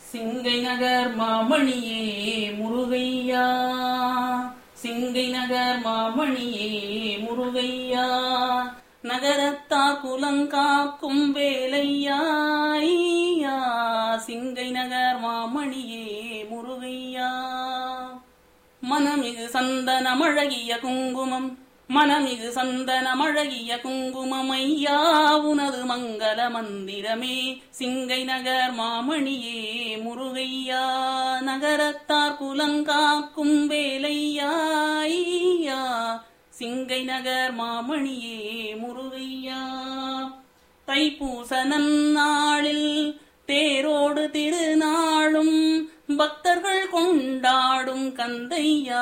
சிங்கை நகர் மாமணியே முருகையா சிங்கை நகர் மாமணியே முருகையா நகரத்தா குலங்காக்கும் வேலையா ஐயா. சிங்கை நகர் மாமணியே முருகையா மனமிகு சந்தனமழகிய குங்குமம் மனமிகு சந்தனமழகிய குங்குமம் ஐயா உனது மங்கள மந்திரமே சிங்கை நகர் மாமணியே முருகையா நகரத்தார் குலங்காக்கும் வேலையா ஐயா சிங்கை நகர் மாமணியே முருகையா தைப்பூச நன்னாளில் தேரோடு திருநாளும் பக்தர்கள் கொண்டாடும் கந்தையா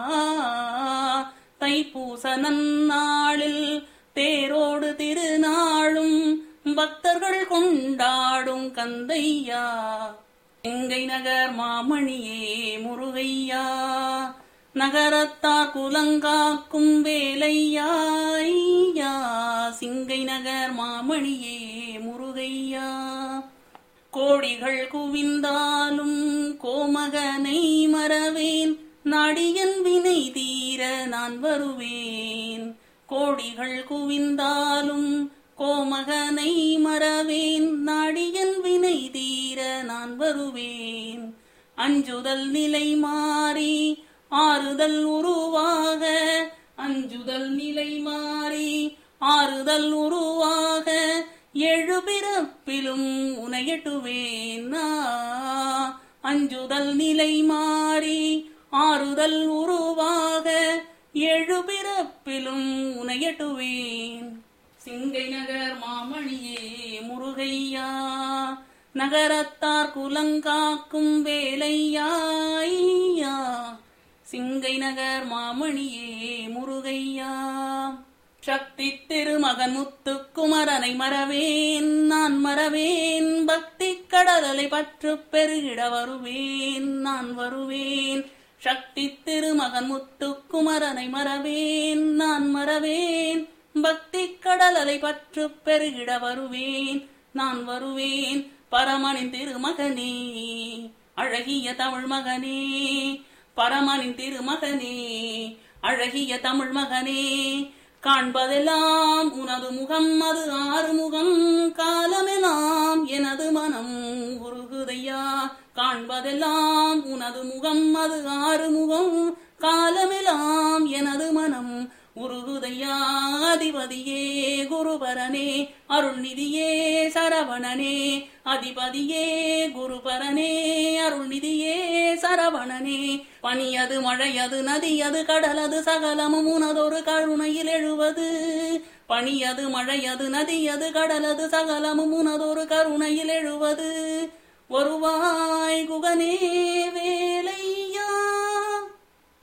தைப்பூச நன்னாளில் தேரோடு திருநாளும் பக்தர்கள் கொண்டாடும் கந்தையா எங்கை நகர் மாமணியே முருகையா நகரத்தார் குலங்காக்கும் வேலையா ஐயா. சிங்கை நகர் மாமணியே முருகையா கோடிகள் குவிந்தாலும் கோமகனை மறவேன் நாடியன் வினை தீர நான் வருவேன் கோடிகள் குவிந்தாலும் கோமகனை மறவேன் நாடியன் வினை தீர நான் வருவேன் அஞ்சுதல் நிலை மாறி ஆறுதல் உருவாக அஞ்சுதல் நிலை மாறி ஆறுதல் உருவாக எழு பிறப்பிலும் உனையட்டுவேன் நான். அஞ்சுதல் நிலை மாறி ஆறுதல் உருவாக எழு பிறப்பிலும் உனையட்டுவேன் சிங்கை நகர் மாமணியே முருகையா நகரத்தார் குலங்காக்கும் வேலையா ஐயா. சிங்கை நகர் மாமணியே முருகையா சக்தி திருமகன் முத்துக்குமரனை மறவேன் நான் மறவேன் பக்தி கடலலை பற்று பெருகிட வருவேன் நான் வருவேன் சக்தி திருமகன் முத்துக்குமரனை மறவேன் நான் மறவேன் பக்தி கடலலை பற்று பெருகிட வருவேன் நான் வருவேன் பரமனின் திருமகனே அழகிய தமிழ் மகனே பரமனின் திருமகனே அழகிய தமிழ் மகனே காண்பதெல்லாம் உனது முகம் அது ஆறுமுகம் காலமெல்லாம் எனது மனம் உருகுதையா காண்பதெல்லாம் உனது முகம் அது ஆறுமுகம் காலமெல்லாம் எனது மனம் உருகுதையா அதிபதியே குருபரனே அருள்நிதியே சரவணனே அதிபதியே குருபரனே அருள்நிதியே சரவணனே பனியது மழையது நதியது கடலது சகலமும் உனதொரு கருணையில் எழுவது பனியது மழையது நதியது கடலது சகலமும் உனதொரு கருணையில் எழுவது வருவாய் குகனே